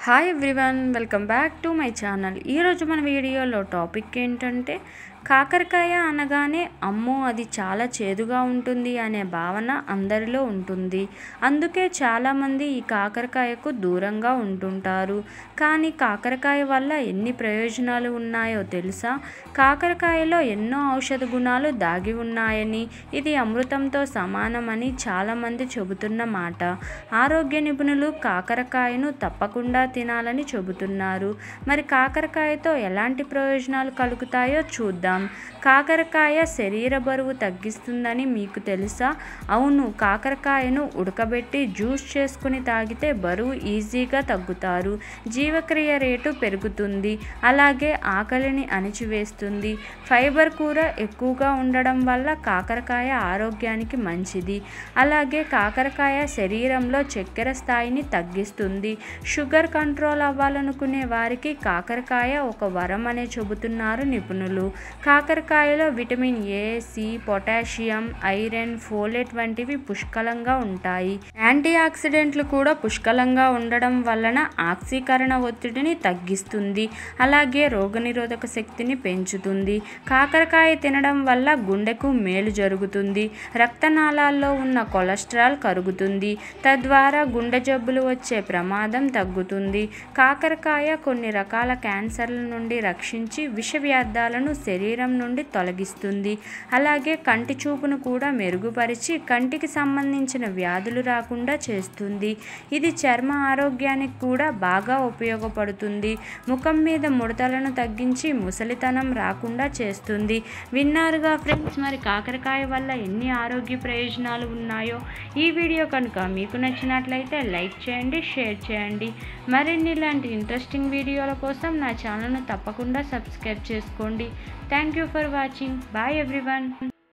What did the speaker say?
hi everyone welcome back to my channel ఈరోజు మన వీడియోలో టాపిక్ ఏంటంటే కాకరకాయ అనగానే అమ్మో అది చాలా చేదుగా ఉంటుంది అనే భావన అందరిలో ఉంటుంది అందుకే చాలామంది ఈ కాకరకాయకు దూరంగా ఉంటుంటారు కానీ కాకరకాయ వల్ల ఎన్ని ప్రయోజనాలు ఉన్నాయో తెలుసా కాకరకాయలో ఎన్నో ఔషధ గుణాలు దాగి ఉన్నాయని ఇది అమృతంతో సమానమని చాలామంది చెబుతున్న మాట ఆరోగ్య నిపుణులు కాకరకాయను తప్పకుండా తినాలని చెబుతున్నారు మరి కాకరకాయతో ఎలాంటి ప్రయోజనాలు కలుగుతాయో చూద్దాం కాకరకాయ శరీర బరువు తగ్గిస్తుందని మీకు తెలుసా అవును కాకరకాయను ఉడకబెట్టి జ్యూస్ చేసుకుని తాగితే బరువు ఈజీగా తగ్గుతారు జీవక్రియ రేటు పెరుగుతుంది అలాగే ఆకలిని అణిచివేస్తుంది ఫైబర్ కూర ఎక్కువగా ఉండడం వల్ల కాకరకాయ ఆరోగ్యానికి మంచిది అలాగే కాకరకాయ శరీరంలో చక్కెర స్థాయిని తగ్గిస్తుంది షుగర్ కంట్రోల్ అవ్వాలనుకునే వారికి కాకరకాయ ఒక వరం అనే చెబుతున్నారు నిపుణులు కాకరకాయలో vitamin A C potassium iron folate వంటివి పుష్కలంగా ఉంటాయి యాంటీ ఆక్సిడెంట్లు కూడా పుష్కలంగా ఉండడం వలన ఆక్సీకరణ ఒత్తిడిని తగ్గిస్తుంది అలాగే రోగనిరోధక శక్తిని పెంచుతుంది కాకరకాయ తినడం వల్ల గుండెకు మేలు జరుగుతుంది రక్తనాళాల్లో ఉన్న కొలెస్ట్రాల్ కరుగుతుంది తద్వారా గుండె జబ్బులు వచ్చే ప్రమాదం తగ్గుతుంది కాకరకాయ కొన్ని రకాల క్యాన్సర్ల నుండి రక్షించి విష వ్యర్థాలను శరీరం నుండి తొలగిస్తుంది అలాగే కంటి చూపును కూడా మెరుగుపరిచి కంటికి సంబంధించిన వ్యాధులు రాకుండా చేస్తుంది ఇది చర్మ ఆరోగ్యానికి కూడా బాగా ఉపయోగపడుతుంది ముఖం మీద ముడతలను తగ్గించి ముసలితనం రాకుండా చేస్తుంది విన్నారుగా ఫ్రెండ్స్ మరి కాకరకాయ వల్ల ఎన్ని ఆరోగ్య ప్రయోజనాలు ఉన్నాయో ఈ వీడియో కనుక మీకు నచ్చినట్లయితే లైక్ చేయండి షేర్ చేయండి మరిన్ని ఇలాంటి ఇంట్రెస్టింగ్ వీడియోల కోసం నా ఛానల్ను తప్పకుండా సబ్స్క్రైబ్ చేసుకోండి thank you for watching bye everyone